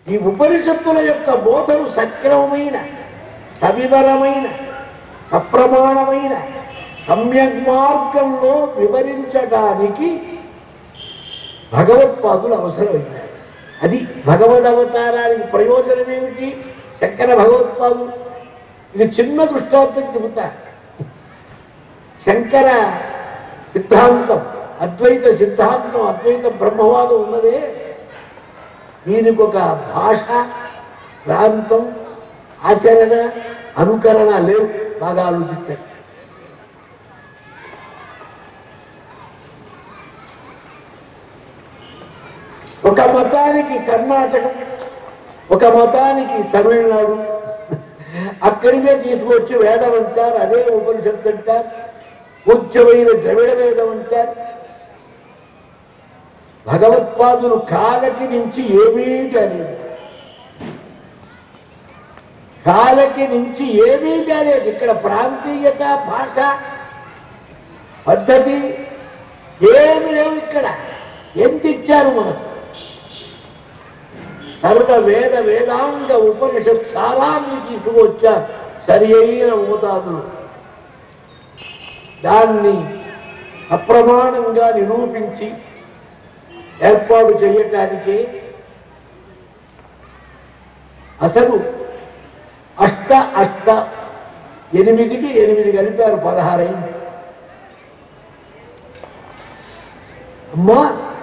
ఈ ఉపనిషత్తుల యొక్క బోధలు సక్రమమైన సవివరమైన సప్రమాణమైన సమ్యక్ మార్గంలో వివరించడానికి భగవత్పాదులు అవసరమైనారు అది భగవద్ అవతారానికి ప్రయోజనం ఏమిటి శంకర భగవత్పాదులు ఇది చిన్న దృష్టాంతం చెబుతా శంకర సిద్ధాంతం అద్వైత సిద్ధాంతం అద్వైత బ్రహ్మవాదం ఉన్నదే దీనికి ఒక భాష ప్రాంతం ఆచరణ అనుకరణ లేవు బాగా ఆలోచించండి ఒక మతానికి కర్ణాటకం ఒక మతానికి తమిళనాడు అక్కడికే తీసుకొచ్చి వేదం అంటారు అదే ఉపనిషత్తు అంటారు ఉచ్చమైన ద్రవిడ వేదం అంటారు భగవత్పాదులు కాలకి నుంచి ఏమీ తెలియదు కాలకి నుంచి ఏమీ తెలియదు ఇక్కడ ప్రాంతీయత భాష పద్ధతి ఏమి లేవు ఇక్కడ ఎంత ఇచ్చారు మనకు సర్వ వేద వేదాంగ ఉపనిషత్ సారాన్ని తీసుకొచ్చారు సరి అయిన మోతాదులు దాన్ని అప్రమాణంగా నిరూపించి ఏర్పాటు చేయటానికి అసలు అష్ట అష్ట ఎనిమిదికి ఎనిమిది కలిపారు పదహారైంది అమ్మా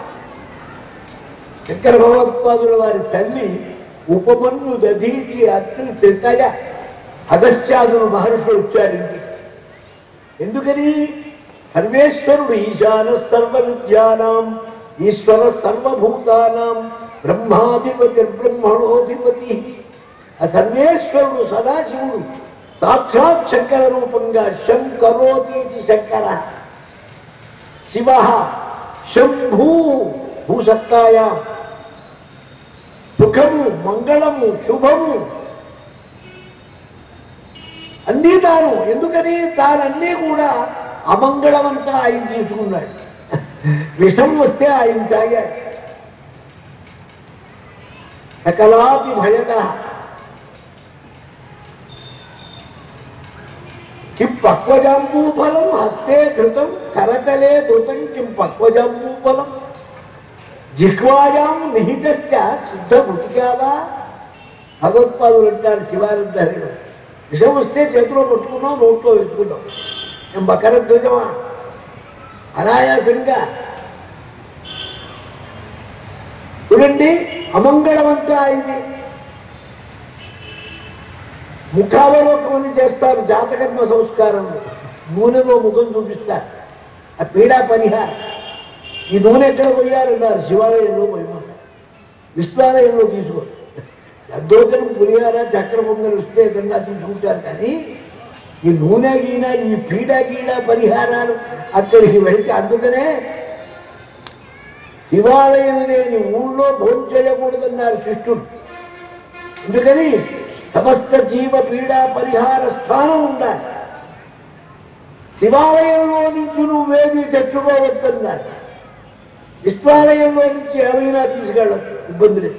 శంకర భగవత్పాదుల వారి తల్లి ఉపమన్యు దధీచి అత్రి త్రితయ అగస్త్యాదులు మహర్షులు వచ్చారు ఇంటికి ఎందుకని సర్వేశ్వరుడు ఈశాన సర్వ విద్యానాం ఈశ్వర సర్వభూతానాం బ్రహ్మాధిపతి బ్రహ్మణోధిపతి ఆ సర్వేశ్వరుడు సదాశివుడు సాక్షాత్ శంకర రూపంగా శంకరోతి శంకర శివ శంభూ భూసత్తాయా సుఖము మంగళము శుభము అన్నీ తాను ఎందుకని తానన్నీ కూడా అమంగళమంతా ఆయన తీసుకున్నాడు విషం వస్తే ఆయన తాగాడు సకలాపి భయద కిం పక్వజాంబూఫలం హస్తే ధృతం కరతలే ధృతం కిం పక్వజాంబూఫలం జిహ్వాయాం నిహితశ్చ శుద్ధ భుటికావా భగవత్పాదులు అంటారు శివానందరిలో విషం వస్తే చేతిలో పట్టుకున్నాం నోట్లో వేసుకున్నాం మేము బకర ధ్వజమా అనాయాసంగా చూడండి అమంగళమంతా అయింది ముఖావలోకం అని చేస్తారు జాతకర్మ సంస్కారం నూనెలో ముఖం చూపిస్తారు ఆ పీడా పరిహారం ఈ నూనె ఎక్కడ పోయారన్నారు శివాలయంలో పోయమన్నారు విశ్వాలయంలో తీసుకో అద్దోజనం పులిహార చక్ర పొంగలు వస్తే ఏదన్నా తీసుకుంటారు కానీ ఈ నూనె గీన ఈ పీడ గీడ పరిహారాలు అక్కడికి వెళితే అందుకనే శివాలయం లేని ఊళ్ళో భోంచేయకూడదన్నారు శిష్టుడు ఎందుకని సమస్త జీవ పీడ పరిహార స్థానం ఉండాలి శివాలయంలో నుంచి నువ్వేది తెచ్చుకోవద్దన్నారు విశ్వాలయంలో నుంచి ఏమైనా తీసుకెళ్ళచ్చు ఇబ్బంది లేదు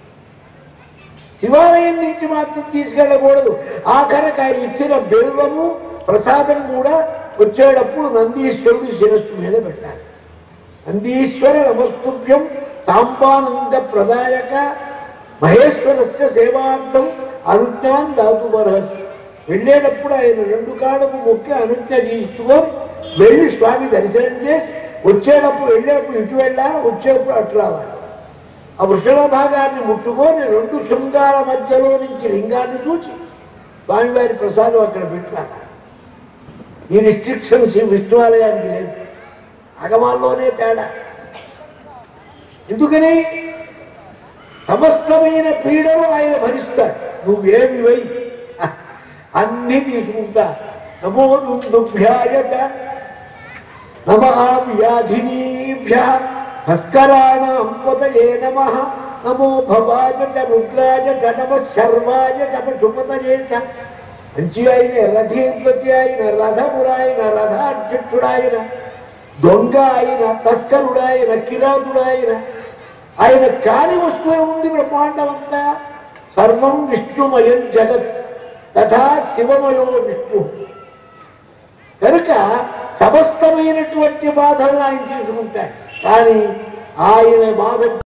శివాలయం నుంచి మాత్రం తీసుకెళ్ళకూడదు ఆఖరికి ఆయన ఇచ్చిన బెల్వము ప్రసాదం కూడా వచ్చేటప్పుడు నందీశ్వరుడు శిరస్సు మీద పెట్టాలి నందీశ్వర నమస్తుభ్యం సాంపానంద ప్రదాయక మహేశ్వరస్య సేవార్థం అనుజ్ఞాన్ దాతు మరహసి వెళ్ళేటప్పుడు ఆయన రెండు కాళ్ళకు మొక్కి అనుజ్ఞ తీసుకొని వెళ్ళి స్వామి దర్శనం చేసి వచ్చేటప్పుడు వెళ్ళేటప్పుడు ఇటు వెళ్ళాలి వచ్చేటప్పుడు అటు రావాలి ఆ వృషణ భాగాన్ని ముట్టుకొని రెండు శృంగాల మధ్యలో నుంచి లింగాన్ని చూచి స్వామివారి ప్రసాదం అక్కడ పెట్టాలి ఈ రిస్ట్రిక్షన్స్ విష్ణువాలయానికి లేదు అగమాల్లోనే తేడా ఎందుకని సమస్తమైన పీడను ఆయన భరిస్తాడు నువ్వేమి వై అన్నీ తీసుకుంటా నమో దుభ్యాయ చ నమ వ్యాధినీభ్య భస్కరాణం పతయే నమ నమో భవాయ చ రుద్రాయ చ నమ శర్వాయ చ పశుపతయే చ మంచి ఆయన రథీపతి ఆయన రథమురాయన రథాధ్యక్షుడాయన దొంగ ఆయన తస్కరుడాయన కిరాతుడాయన ఆయన కాని వస్తువే ఉంది బ్రహ్మాండం అంతా సర్వం విష్ణుమయం జగత్ తథా శివమయో విష్ణు కనుక సమస్తమైనటువంటి బాధలను ఆయన చేసుకుంటాడు కానీ ఆయన బాధ